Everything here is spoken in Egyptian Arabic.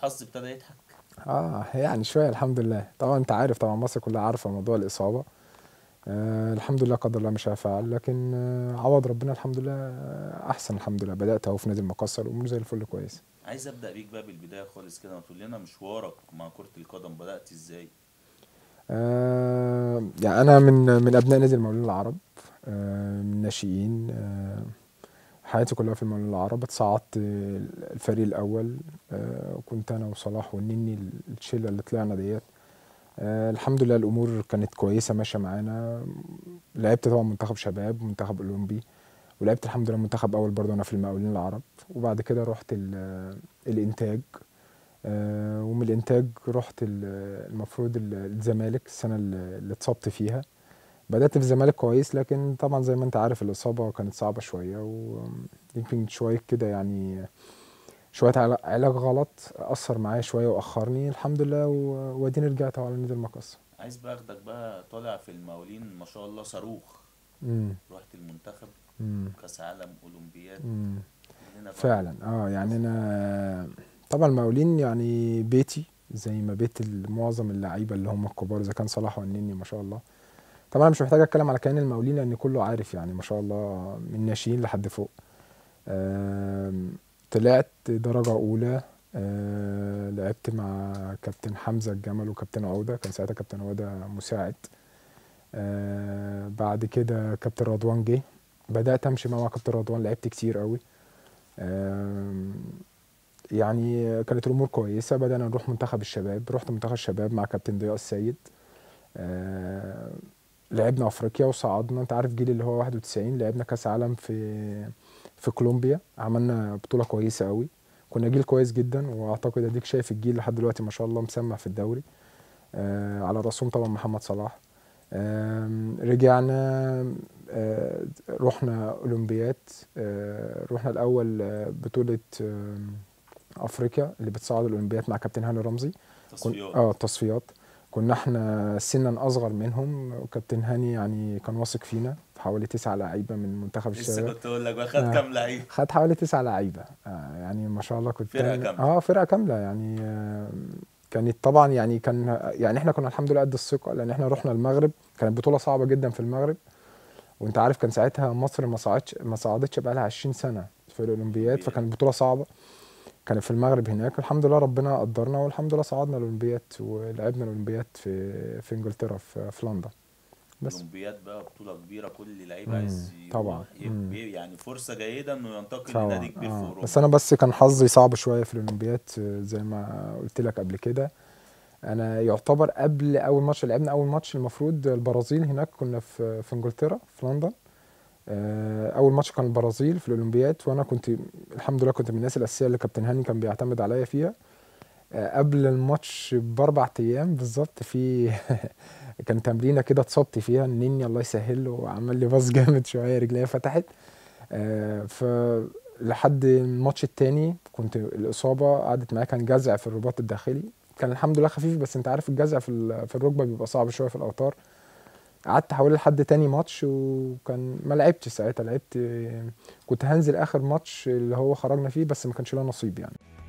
الحظ ابتدى يضحك اه يعني شويه الحمد لله طبعا انت عارف طبعا مصر كلها عارفه موضوع الاصابه آه الحمد لله قدر الله ما شاء فعل لكن آه عوض ربنا الحمد لله آه احسن الحمد لله بدات اهو في نادي المقصه الامور زي الفل كويس عايز ابدا بيك بقى بالبدايه خالص كده ما تقول لنا مشوارك مع كره القدم بدات ازاي آه يعني انا من من ابناء نادي المقاولين العرب آه من الناشئين آه حياتي كلها في المقاولين العرب اتصعدت الفريق الاول آه وكنت انا وصلاح والنني الشله اللي طلعنا ديت آه الحمد لله الامور كانت كويسه ماشيه معانا لعبت طبعا منتخب شباب ومنتخب اولمبي ولعبت الحمد لله منتخب اول برضه انا في المقاولين العرب وبعد كده رحت الانتاج آه ومن الانتاج رحت المفروض الزمالك السنه اللي اتصبت فيها بدات في الزمالك كويس لكن طبعا زي ما انت عارف الاصابه كانت صعبه شويه ويمكن شويه كده يعني شويه علاج غلط اثر معايا شويه واخرني الحمد لله واديني رجعت على نادي المقصه عايز بقى اخدك بقى طالع في المقاولين ما شاء الله صاروخ امم رحت المنتخب امم كاس عالم اولمبياد امم هنا بقى فعلا اه يعني انا طبعا المقاولين يعني بيتي زي ما بيت معظم اللعيبه اللي هم الكبار اذا كان صلاح والنني ما شاء الله طبعا مش محتاج اتكلم على كيان المقاولين لان كله عارف يعني ما شاء الله من ناشئين لحد فوق طلعت درجه اولى آه لعبت مع كابتن حمزه الجمل وكابتن عوده كان ساعتها كابتن عوده مساعد آه بعد كده كابتن رضوان جه بدات امشي مع كابتن رضوان لعبت كتير قوي آه يعني كانت الامور كويسه بدانا نروح منتخب الشباب رحت منتخب الشباب مع كابتن ضياء السيد آه لعبنا افريقيا وصعدنا انت عارف جيل اللي هو 91 لعبنا كاس عالم في في كولومبيا عملنا بطوله كويسه قوي كنا جيل كويس جدا واعتقد اديك شايف الجيل لحد دلوقتي ما شاء الله مسمع في الدوري آه على راسهم طبعا محمد صلاح آه رجعنا آه رحنا اولمبياد آه رحنا الاول بطوله آه افريقيا اللي بتصعد الاولمبياد مع كابتن هاني رمزي تصفيات اه تصفيات كنا احنا سنا اصغر منهم وكابتن هاني يعني كان واثق فينا في حوالي تسعة لعيبه من منتخب لسه الشباب كنت اقول لك بقى خد كام لعيب خد حوالي تسعة لعيبه آه يعني ما شاء الله كنت فرقة كاملة. اه فرقه كامله يعني آه كانت طبعا يعني كان يعني احنا كنا الحمد لله قد الثقه لان احنا رحنا المغرب كانت بطوله صعبه جدا في المغرب وانت عارف كان ساعتها مصر ما صعدتش ما صعدتش بقى لها 20 سنه في الاولمبياد فكانت بطوله صعبه كانت في المغرب هناك الحمد لله ربنا قدرنا والحمد لله صعدنا الاولمبياد ولعبنا الاولمبياد في في انجلترا في, في لندن بس اولمبياد بقى بطوله كبيره كل لعيب عايز يروح طبعا. يبقى مم. يعني فرصه جيده انه ينتقل طبعا لنادي كبير في آه. اوروبا بس انا بس كان حظي صعب شويه في الاولمبياد زي ما قلت لك قبل كده انا يعتبر قبل اول ماتش لعبنا اول ماتش المفروض البرازيل هناك كنا في في انجلترا في لندن آه، اول ماتش كان البرازيل في الاولمبياد وانا كنت الحمد لله كنت من الناس الاساسيه اللي كابتن هاني كان بيعتمد عليا فيها آه، قبل الماتش باربع ايام بالظبط في كان تمرينه كده اتصبت فيها النني الله يسهل له وعمل لي باص جامد شويه رجليا فتحت آه، ف لحد الماتش التاني كنت الاصابه قعدت معايا كان جزع في الرباط الداخلي كان الحمد لله خفيف بس انت عارف الجزع في ال- في الركبه بيبقى صعب شويه في الاوتار قعدت حوالي لحد تاني ماتش وكان ما لعبتش ساعتها لعبت كنت هنزل اخر ماتش اللي هو خرجنا فيه بس ما كانش لنا نصيب يعني